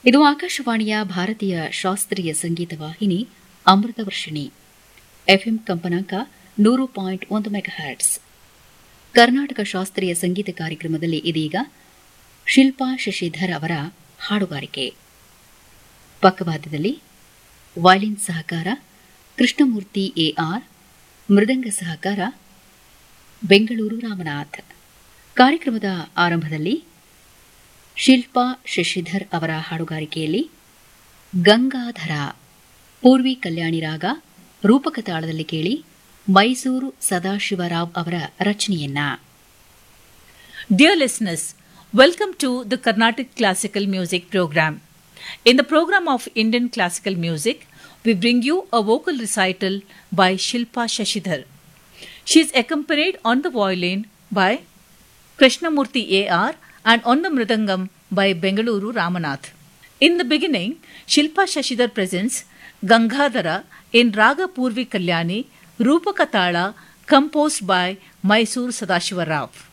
ಇದು ಆಕಾಶವಾಣಿಯ ಭಾರತೀಯ ಶಾಸ್ತ್ರೀಯ ಸಂಗೀತ ವಾಹಿನಿ ಅಮೃತ ವರ್ಷಿಣಿ ಎಫ್ಎಂ ಕಂಪನಾಂಕ ನೂರು ಪಾಯಿಂಟ್ ಒಂದು ಮೆಗಾಹ್ಯಾಟ್ಸ್ ಕರ್ನಾಟಕ ಶಾಸ್ತ್ರೀಯ ಸಂಗೀತ ಕಾರ್ಯಕ್ರಮದಲ್ಲಿ ಇದೀಗ ಶಿಲ್ಪಾ ಶಶಿಧರ್ ಅವರ ಹಾಡುಗಾರಿಕೆ ಪಕ್ಕವಾದ್ಯದಲ್ಲಿ ವಯಲಿನ್ ಸಹಕಾರ ಕೃಷ್ಣಮೂರ್ತಿ ಎಆರ್ ಮೃದಂಗ ಸಹಕಾರ ಬೆಂಗಳೂರು ರಾಮನಾಥ್ ಕಾರ್ಯಕ್ರಮದ ಆರಂಭದಲ್ಲಿ ಶಿಲ್ಪಾ ಶಶಿಧರ್ ಅವರ ಹಾಡುಗಾರಿಕೆಯಲ್ಲಿ ಗಂಗಾಧರ ಪೂರ್ವಿ ಕಲ್ಯಾಣಿ ರಾಗ ರೂಪಕ ತಾಳದಲ್ಲಿ ಕೇಳಿ ಮೈಸೂರು ಸದಾಶಿವರಾವ್ ಅವರ ರಚನೆಯನ್ನ Dear listeners, welcome to the Carnatic Classical Music Program. In the program of Indian classical music, we bring you a vocal recital by Shilpa Shashidhar. She is accompanied on the violin by Krishnamurti A.R. and on the mridangam by Bengaluru Ramanath. In the beginning, Shilpa Shashidhar presents Gangadhara in Raga Purvi Kalyani, Rupakatala, composed by Mysore Sadashiva Rao.